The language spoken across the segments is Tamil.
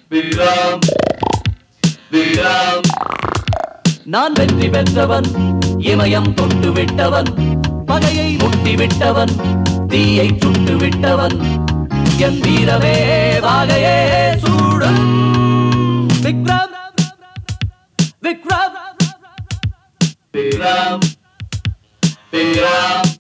விக்ரம் விக்ரம் நான் வெற்றி பெற்றவன் இமயம் தொட்டு விட்டவன் பகையை முட்டி விட்டவன் தீயை சுட்டு விட்டவன் என் வீரமே வாகையே சூடும் விக்ரம் விக்ரம் விக்ரம் விக்ரம்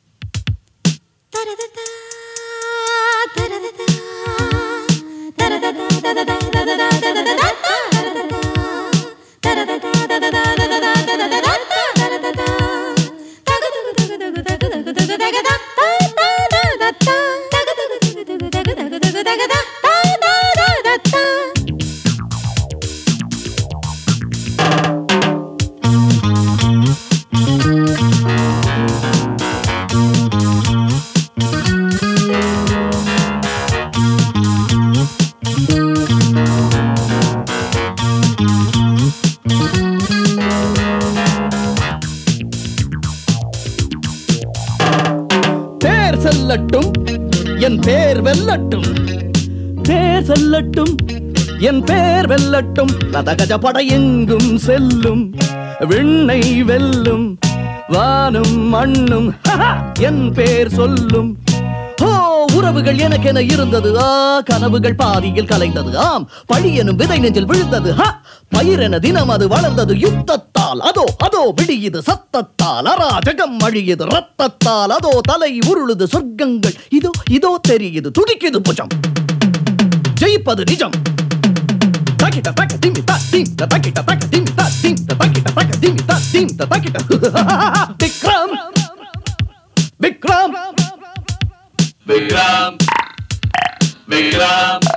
பேர் செல்லட்டும் என் பேர் வெல்லட்டும் பேர் செல்லட்டும் என் பேர் வெல்லட்டும் ரதகஜ படை எங்கும் செல்லும் விண்ணை வெல்லும் வானும் மண்ணும் ஹஹா, என் பேர் சொல்லும் ஓ உறவுகள் எனக்கென இருந்தது ஆ கனவுகள் பாதியில் கலைந்தது ஆம் பழி எனும் விதை நெஞ்சில் விழுந்தது ஹ பயிரென தினம் அது வளர்ந்தது யுத்தத்தால் அதோ அதோ விடியுது சத்தத்தால் அராஜகம் அழியுது ரத்தத்தால் அதோ தலை உருளுது சொர்க்கங்கள் இதோ இதோ தெரியுது துடிக்குது புஜம் ஜெயிப்பது நிஜம் தக்கிட்ட தக்க திம்மி தா தீம் த தக்கிட்ட தக்க திம்மி தா தீம் த தக்கிட்ட தக்க திம்மி தா தீம் த தக்கிட்ட விக்ரம் விக்ரம் விக்ரம் விக்ரம்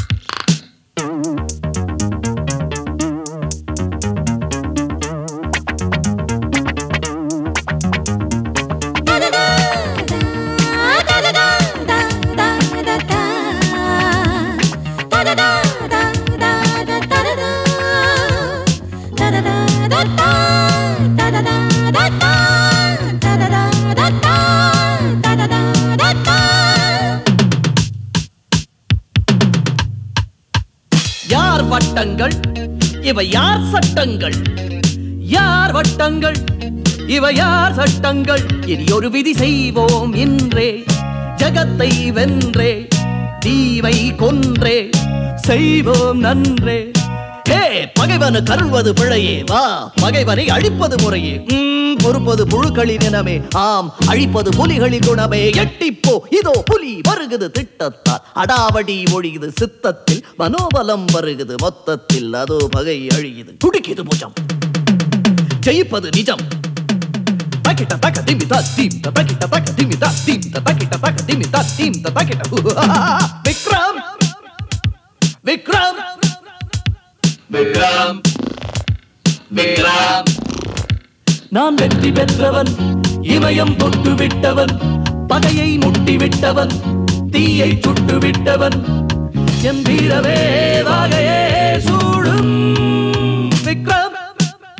யார் வட்டங்கள் இவை யார் சட்டங்கள் யார் வட்டங்கள் இவை யார் சட்டங்கள் இனி ஒரு விதி செய்வோம் இன்றே ஜகத்தை வென்றே தீவை கொன்றே செய்வோம் நன்றே ஹே பகைவனு கருள்வது பிழையே வா பகைவனை அழிப்பது முறையே ம், பொறுப்பது புழுக்களின் இனமே ஆம் அழிப்பது புலிகளின் குணமே எட்டிப்போ இதோ புலி வருகுது திட்டத்தால் அடாவடி ஒழியுது சித்தத்தில் மனோபலம் வருகுது மொத்தத்தில் அதோ பகை அழியுது துடிக்குது புஜம் ஜெயிப்பது நிஜம் தக்கிட்ட தக்க திமி தா தீம் த தக்கிட்ட தக்க திமி தா தீம் த தக்கிட்ட தக்க திமி தா தீம் த தக்கிட்ட விக்ரம் விக்ரம் விக்ரம் விக்ரம் நான் வெற்றி பெற்றவன் இமயம் தொட்டு விட்டவன் பகையை முட்டி விட்டவன் தீயை சுட்டு விட்டவன் என் வீரவே வாகையே சூடும் விக்ரம்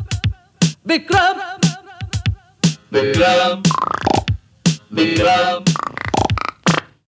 விக்ரம் விக்ரம் விக்ரம்